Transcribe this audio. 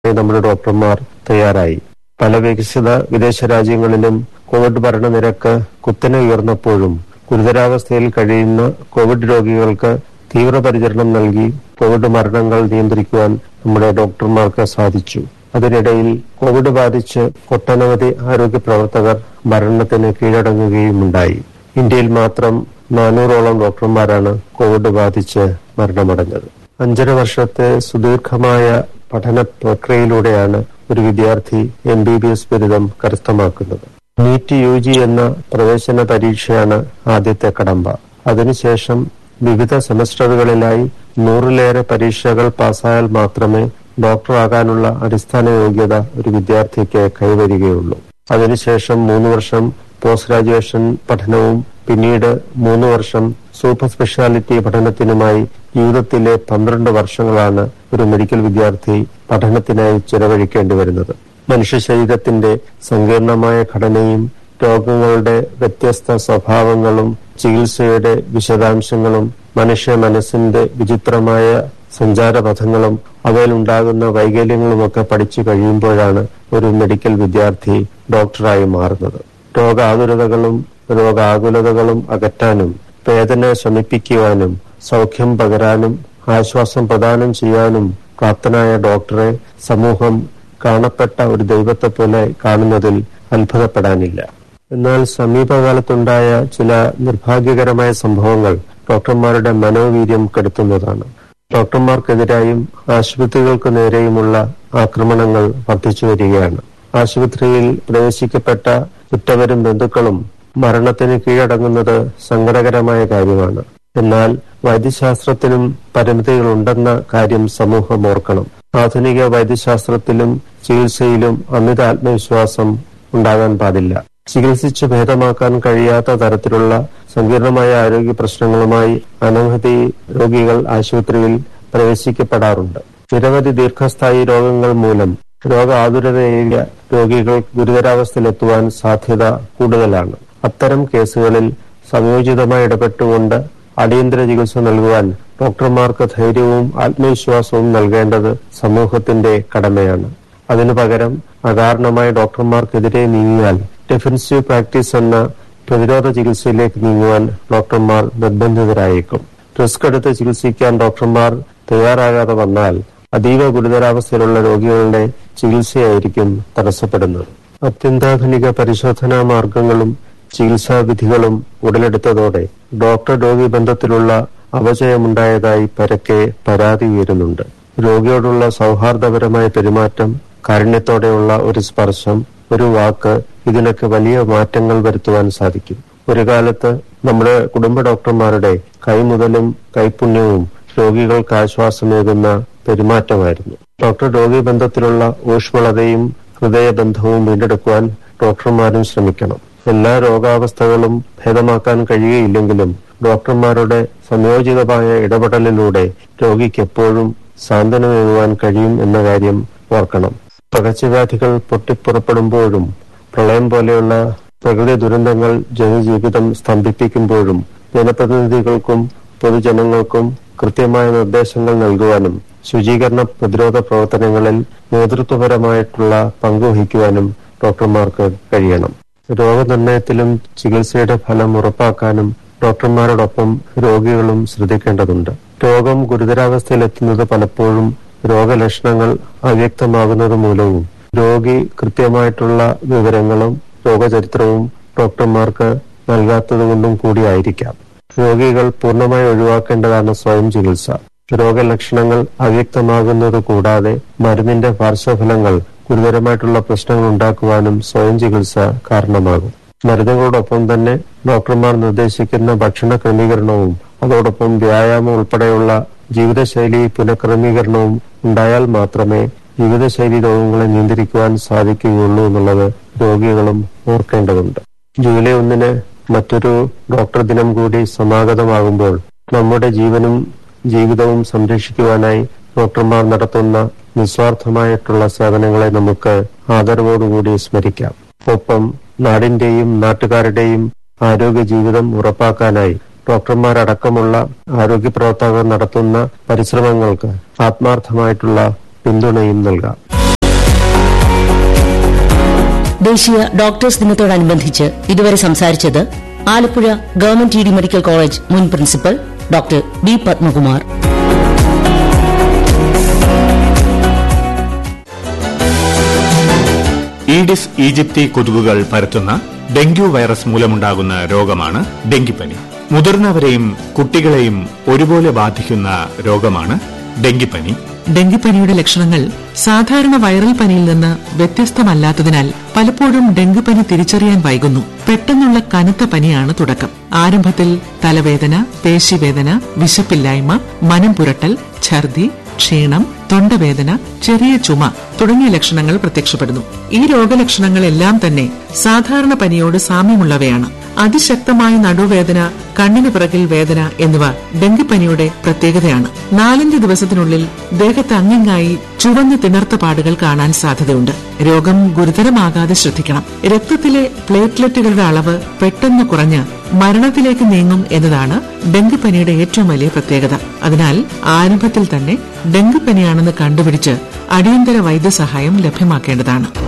നമ്മുടെ ഡോക്ടർമാർ തയ്യാറായി പല വികസിത വിദേശ രാജ്യങ്ങളിലും കോവിഡ് മരണനിരക്ക് കുത്തനെ ഉയർന്നപ്പോഴും ഗുരുതരാവസ്ഥയിൽ കഴിയുന്ന കോവിഡ് രോഗികൾക്ക് തീവ്രപരിചരണം നൽകി കോവിഡ് മരണങ്ങൾ നിയന്ത്രിക്കുവാൻ നമ്മുടെ ഡോക്ടർമാർക്ക് സാധിച്ചു അതിനിടയിൽ കോവിഡ് ബാധിച്ച് ഒട്ടനവധി ആരോഗ്യ പ്രവർത്തകർ മരണത്തിന് കീഴടങ്ങുകയുമുണ്ടായി ഇന്ത്യയിൽ മാത്രം നാനൂറോളം ഡോക്ടർമാരാണ് കോവിഡ് ബാധിച്ച് മരണമടഞ്ഞത് അഞ്ചര വർഷത്തെ സുദീർഘമായ പഠന പ്രക്രിയയിലൂടെയാണ് ഒരു വിദ്യാർത്ഥി എം ബി ബി എസ് ബിരുദം കരസ്ഥമാക്കുന്നത് നീറ്റ് യു ജി എന്ന പ്രവേശന പരീക്ഷയാണ് ആദ്യത്തെ കടമ്പ അതിനുശേഷം വിവിധ സെമസ്റ്ററുകളിലായി നൂറിലേറെ പരീക്ഷകൾ പാസ്സായാൽ മാത്രമേ ഡോക്ടറാകാനുള്ള അടിസ്ഥാന യോഗ്യത ഒരു വിദ്യാർത്ഥിക്ക് കൈവരികയുള്ളൂ അതിനുശേഷം മൂന്ന് വർഷം പോസ്റ്റ് ഗ്രാജുവേഷൻ പഠനവും പിന്നീട് മൂന്ന് വർഷം സൂപ്പർ സ്പെഷ്യാലിറ്റി പഠനത്തിനുമായി ജീവിതത്തിലെ പന്ത്രണ്ട് വർഷങ്ങളാണ് ഒരു മെഡിക്കൽ വിദ്യാർത്ഥി പഠനത്തിനായി ചെലവഴിക്കേണ്ടി വരുന്നത് മനുഷ്യ ശരീരത്തിന്റെ സങ്കീർണമായ ഘടനയും രോഗങ്ങളുടെ വ്യത്യസ്ത സ്വഭാവങ്ങളും ചികിത്സയുടെ വിശദാംശങ്ങളും മനുഷ്യ മനസ്സിന്റെ വിചിത്രമായ സഞ്ചാരപഥങ്ങളും അവയിലുണ്ടാകുന്ന വൈകല്യങ്ങളുമൊക്കെ പഠിച്ചു കഴിയുമ്പോഴാണ് ഒരു മെഡിക്കൽ വിദ്യാർത്ഥി ഡോക്ടറായി മാറുന്നത് രോഗാതുരതകളും രോഗാകുലതകളും അകറ്റാനും വേദന ശമിപ്പിക്കുവാനും സൗഖ്യം പകരാനും ആശ്വാസം പ്രദാനം ചെയ്യാനും പ്രാപ്തനായ ഡോക്ടറെ സമൂഹം കാണപ്പെട്ട ഒരു ദൈവത്തെ പോലെ കാണുന്നതിൽ അത്ഭുതപ്പെടാനില്ല എന്നാൽ സമീപകാലത്തുണ്ടായ ചില നിർഭാഗ്യകരമായ സംഭവങ്ങൾ ഡോക്ടർമാരുടെ മനോവീര്യം കെടുത്തുന്നതാണ് ഡോക്ടർമാർക്കെതിരായും ആശുപത്രികൾക്ക് നേരെയുമുള്ള ആക്രമണങ്ങൾ വർദ്ധിച്ചു വരികയാണ് ആശുപത്രിയിൽ പ്രവേശിക്കപ്പെട്ട ഉറ്റവരും ബന്ധുക്കളും മരണത്തിന് കീഴടങ്ങുന്നത് സങ്കടകരമായ കാര്യമാണ് എന്നാൽ വൈദ്യശാസ്ത്രത്തിനും പരിമിതികളുണ്ടെന്ന കാര്യം സമൂഹം ഓർക്കണം ആധുനിക വൈദ്യശാസ്ത്രത്തിലും ചികിത്സയിലും അമിത ആത്മവിശ്വാസം ഉണ്ടാകാൻ പാടില്ല ചികിത്സിച്ച് ഭേദമാക്കാൻ കഴിയാത്ത തരത്തിലുള്ള സങ്കീർണമായ ആരോഗ്യ പ്രശ്നങ്ങളുമായി അനവധി രോഗികൾ ആശുപത്രിയിൽ പ്രവേശിക്കപ്പെടാറുണ്ട് നിരവധി ദീർഘസ്ഥായി രോഗങ്ങൾ മൂലം രോഗ ആതുരതയേറിയ രോഗികൾ ഗുരുതരാവസ്ഥയിലെത്തുവാൻ സാധ്യത കൂടുതലാണ് അത്തരം കേസുകളിൽ സംയോജിതമായി ഇടപെട്ടുകൊണ്ട് അടിയന്തര ചികിത്സ നൽകുവാൻ ഡോക്ടർമാർക്ക് ധൈര്യവും ആത്മവിശ്വാസവും നൽകേണ്ടത് സമൂഹത്തിന്റെ കടമയാണ് അതിനു പകരം അകാരണമായ ഡോക്ടർമാർക്കെതിരെ നീങ്ങിയാൽ ഡിഫൻസീവ് പ്രാക്ടീസ് എന്ന പ്രതിരോധ ചികിത്സയിലേക്ക് നീങ്ങുവാൻ ഡോക്ടർമാർ നിർബന്ധിതരായേക്കും റിസ്ക് എടുത്ത് ചികിത്സിക്കാൻ ഡോക്ടർമാർ തയ്യാറാകാതെ വന്നാൽ അതീവ ഗുരുതരാവസ്ഥയിലുള്ള രോഗികളുടെ ചികിത്സയായിരിക്കും തടസ്സപ്പെടുന്നത് അത്യന്താധുനിക പരിശോധനാ മാർഗങ്ങളും ചികിത്സാ വിധികളും ഉടലെടുത്തതോടെ ഡോക്ടർ രോഗി ബന്ധത്തിലുള്ള അപചയമുണ്ടായതായി പരക്കെ പരാതി ഉയരുന്നുണ്ട് രോഗിയോടുള്ള സൗഹാർദ്ദപരമായ പെരുമാറ്റം കാരുണ്യത്തോടെയുള്ള ഒരു സ്പർശം ഒരു വാക്ക് ഇതിനൊക്കെ വലിയ മാറ്റങ്ങൾ വരുത്തുവാൻ സാധിക്കും ഒരു കാലത്ത് നമ്മുടെ കുടുംബ ഡോക്ടർമാരുടെ കൈമുതലും കൈപുണ്യവും രോഗികൾക്ക് ആശ്വാസമേകുന്ന പെരുമാറ്റമായിരുന്നു ഡോക്ടർ രോഗി ബന്ധത്തിലുള്ള ഊഷ്മളതയും ഹൃദയബന്ധവും വീണ്ടെടുക്കുവാൻ ഡോക്ടർമാരും ശ്രമിക്കണം എല്ലാ രോഗാവസ്ഥകളും ഭേദമാക്കാൻ കഴിയുകയില്ലെങ്കിലും ഡോക്ടർമാരുടെ സംയോജിതമായ ഇടപെടലിലൂടെ രോഗിക്ക് എപ്പോഴും സാന്ത്വനമേകുവാൻ കഴിയും എന്ന കാര്യം ഓർക്കണം പകർച്ചവ്യാധികൾ പൊട്ടിപ്പുറപ്പെടുമ്പോഴും പ്രളയം പോലെയുള്ള പ്രകൃതി ദുരന്തങ്ങൾ ജനജീവിതം സ്തംഭിപ്പിക്കുമ്പോഴും ജനപ്രതിനിധികൾക്കും പൊതുജനങ്ങൾക്കും കൃത്യമായ നിർദ്ദേശങ്ങൾ നൽകുവാനും ശുചീകരണ പ്രതിരോധ പ്രവർത്തനങ്ങളിൽ നേതൃത്വപരമായിട്ടുള്ള പങ്കുവഹിക്കുവാനും ഡോക്ടർമാർക്ക് കഴിയണം രോഗനിർണയത്തിലും ചികിത്സയുടെ ഫലം ഉറപ്പാക്കാനും ഡോക്ടർമാരോടൊപ്പം രോഗികളും ശ്രദ്ധിക്കേണ്ടതുണ്ട് രോഗം ഗുരുതരാവസ്ഥയിലെത്തുന്നത് പലപ്പോഴും രോഗലക്ഷണങ്ങൾ അവ്യക്തമാകുന്നത് മൂലവും രോഗി കൃത്യമായിട്ടുള്ള വിവരങ്ങളും രോഗചരിത്രവും ഡോക്ടർമാർക്ക് നൽകാത്തതുകൊണ്ടും കൂടിയായിരിക്കാം രോഗികൾ പൂർണ്ണമായി ഒഴിവാക്കേണ്ടതാണ് സ്വയം ചികിത്സ രോഗലക്ഷണങ്ങൾ അവ്യക്തമാകുന്നത് കൂടാതെ മരുന്നിന്റെ പാർശ്വഫലങ്ങൾ ഗുരുതരമായിട്ടുള്ള പ്രശ്നങ്ങൾ ഉണ്ടാക്കുവാനും സ്വയം ചികിത്സ കാരണമാകും മരുന്നുകളോടൊപ്പം തന്നെ ഡോക്ടർമാർ നിർദ്ദേശിക്കുന്ന ഭക്ഷണ ക്രമീകരണവും അതോടൊപ്പം വ്യായാമം ഉൾപ്പെടെയുള്ള ജീവിതശൈലി പുനഃക്രമീകരണവും ഉണ്ടായാൽ മാത്രമേ ജീവിതശൈലി രോഗങ്ങളെ നിയന്ത്രിക്കുവാൻ സാധിക്കുകയുള്ളൂ എന്നുള്ളത് രോഗികളും ഓർക്കേണ്ടതുണ്ട് ജൂലൈ ഒന്നിന് മറ്റൊരു ഡോക്ടർ ദിനം കൂടി സമാഗതമാകുമ്പോൾ നമ്മുടെ ജീവനും ജീവിതവും സംരക്ഷിക്കുവാനായി ഡോക്ടർമാർ നടത്തുന്ന നിസ്വാർത്ഥമായിട്ടുള്ള സേവനങ്ങളെ നമുക്ക് ആദരവോടുകൂടി സ്മരിക്കാം ഒപ്പം നാടിന്റെയും നാട്ടുകാരുടെയും ആരോഗ്യ ജീവിതം ഉറപ്പാക്കാനായി ഡോക്ടർമാരടക്കമുള്ള ആരോഗ്യ പ്രവർത്തകർ നടത്തുന്ന പരിശ്രമങ്ങൾക്ക് ആത്മാർത്ഥമായിട്ടുള്ള പിന്തുണയും നൽകാം ദേശീയ ഡോക്ടേഴ്സ് ദിനത്തോടനുബന്ധിച്ച് ഇതുവരെ സംസാരിച്ചത് Alappuzha government E D medical college മുൻ principal doctor B Padmakumar aedes aegypti കൊതുകുകൾ പരത്തുന്ന ഡെങ്കു വൈറസ് മൂലമുണ്ടാകുന്ന രോഗമാണ് ഡെങ്കിപ്പനി മുതിർന്നവരെയും കുട്ടികളെയും ഒരുപോലെ ബാധിക്കുന്ന രോഗമാണ് ഡെങ്കിപ്പനി ഡെങ്കിപ്പനിയുടെ ലക്ഷണങ്ങൾ സാധാരണ വൈറൽ പനിയിൽ നിന്ന് വ്യത്യസ്തമല്ലാത്തതിനാൽ പലപ്പോഴും ഡെങ്കിപ്പനി തിരിച്ചറിയാൻ വൈകുന്നു പെട്ടെന്നുള്ള കനത്ത പനിയാണ് തുടക്കം ആരംഭത്തിൽ തലവേദന പേശിവേദന വിശപ്പില്ലായ്മ മനം പുരട്ടൽ ഛർദി ക്ഷീണം തൊണ്ടവേദന ചെറിയ ചുമ തുടങ്ങിയ ലക്ഷണങ്ങൾ പ്രത്യക്ഷപ്പെടുന്നു ഈ രോഗലക്ഷണങ്ങളെല്ലാം തന്നെ സാധാരണ പനിയോട് സാമ്യമുള്ളവയാണ് അതിശക്തമായ നടുവേദന കണ്ണിന് പിറകിൽ വേദന എന്നിവ ഡെങ്കിപ്പനിയുടെ പ്രത്യേകതയാണ് നാലഞ്ച് ദിവസത്തിനുള്ളിൽ ദേഹത്ത് അങ്ങിങ്ങായി ചുവന്ന് തിണർത്ത പാടുകൾ കാണാൻ സാധ്യതയുണ്ട് രോഗം ഗുരുതരമാകാതെ ശ്രദ്ധിക്കണം രക്തത്തിലെ പ്ലേറ്റ്ലെറ്റുകളുടെ അളവ് പെട്ടെന്ന് കുറഞ്ഞ് മരണത്തിലേക്ക് നീങ്ങും എന്നതാണ് ഡെങ്കിപ്പനിയുടെ ഏറ്റവും വലിയ പ്രത്യേകത അതിനാൽ ആരംഭത്തിൽ തന്നെ ഡെങ്കിപ്പനിയാണെന്ന് കണ്ടുപിടിച്ച് അടിയന്തര വൈദ്യസഹായം ലഭ്യമാക്കേണ്ടതാണ്